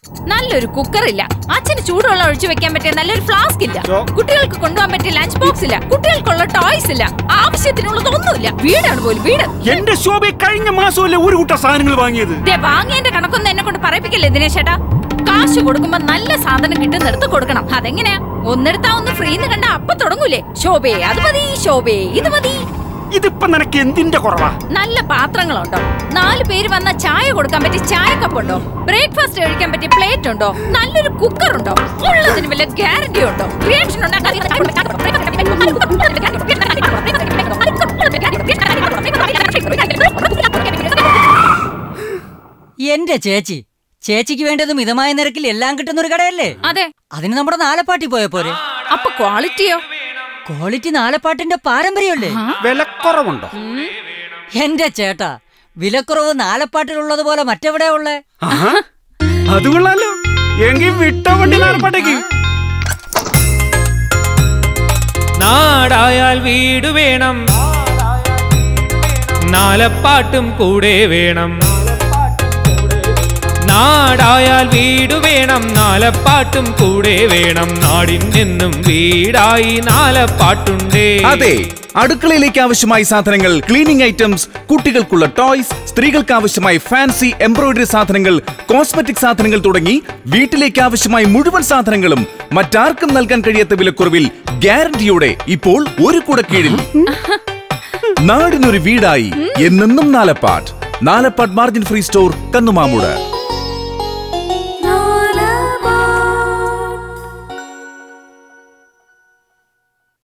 നല്ലൊരു കുക്കർ ഇല്ല അച്ഛന് ചൂടുവെള്ളം ഒഴിച്ചു വെക്കാൻ പറ്റിയ നല്ലൊരു ഫ്ലാസ്ക് ഇല്ല കുട്ടികൾക്ക് കൊണ്ടുപോകാൻ പറ്റിയ ലഞ്ച് ബോക്സ് ഇല്ല കുട്ടികൾക്കുള്ള ടോയ്സ് ഇല്ല ആവശ്യത്തിനുള്ളതൊന്നുമില്ല വീടാണ് പോലും വീട് എന്റെ ശോഭ കഴിഞ്ഞ മാസമല്ലേ ഒരു കൂട്ട സാധനങ്ങൾ വാങ്ങിയത് ദേ, വാങ്ങിയതിന്റെ കണക്കൊന്നും എന്നെ കൊണ്ട് പറയിപ്പിക്കല്ലേ ദിനേശ് ചേട്ടാ കാശ് കൊടുക്കുമ്പോ നല്ല സാധനം കിട്ടുന്നിടത്ത് കൊടുക്കണം അതെങ്ങനെയാ ഒന്നെടുത്താ ഒന്ന് ഫ്രീന്ന് കണ്ട അപ്പൊ തുടങ്ങൂലേ ശോഭേ അത് മതി ശോഭേ ഇത് മതി ഇതിപ്പോ നിനക്ക് എന്തിന്റെ കുറവാ നല്ല പാത്രങ്ങളുണ്ടോ നാല് പേര് വന്ന ചായ കൊടുക്കാൻ പറ്റിയ ചായ കപ്പ് ഉണ്ടോ ബ്രേക്ക്ഫാസ്റ്റ് കഴിക്കാൻ പറ്റിയ പ്ലേറ്റ് ഉണ്ടോ നല്ലൊരു കുക്കർ ഉണ്ടോ ഉള്ളതിന് വല്ല ഗ്യാരണ്ടി ഉണ്ടോ റിയാക്ഷൻ എന്റെ ചേച്ചി ചേച്ചിക്ക് വേണ്ടത് മിതമായ നിരക്കിൽ എല്ലാം കിട്ടുന്ന ഒരു കടയല്ലേ അതെ അതിന് നമ്മുടെ നാലപ്പാട്ടി പോയ പോരെ അപ്പൊ ക്വാളിറ്റിയോ ക്വാളിറ്റി നാലപ്പാട്ടിന്റെ പാരമ്പര്യമല്ലേ വിലക്കുറവുണ്ടോ എന്റെ ചേട്ടാ വിലക്കുറവ് നാലപ്പാട്ടിലുള്ളത് പോലെ മറ്റെവിടെയാ ഉള്ളേ ആഹാ, അത് കൊള്ളാലോ എങ്കിൽ വിട്ട വണ്ടി നാലപ്പാട്ടേക്ക് നാടായാൽ വീട് വേണം നാലപ്പാട്ടും കൂടെ വേണം നാടായാൽ വീട് വേണം നാലപ്പാട്ടും കൂടെ വേണം നാടിൻ നിന്നും വീടായി നാലപ്പാട്ടുണ്ടേ അതെ അടുക്കളയിലേക്ക് ആവശ്യമായ സാധനങ്ങൾ ക്ലീനിങ് ഐറ്റംസ് കുട്ടികൾക്കുള്ള ടോയ്സ് സ്ത്രീകൾക്ക് ആവശ്യമായ ഫാൻസി എംബ്രോയിഡറി സാധനങ്ങൾ കോസ്മെറ്റിക് സാധനങ്ങൾ തുടങ്ങി വീട്ടിലേക്ക് ആവശ്യമായ മുഴുവൻ സാധനങ്ങളും മറ്റാർക്കും നൽകാൻ കഴിയാത്ത വിലക്കുറവിൽ ഗ്യാരണ്ടിയോടെ ഇപ്പോൾ ഒരു കുട കീഴിൽ നാടിനൊരു വീടായി എന്നെന്നും Nalappat Nalappat margin free store Kannumamoodu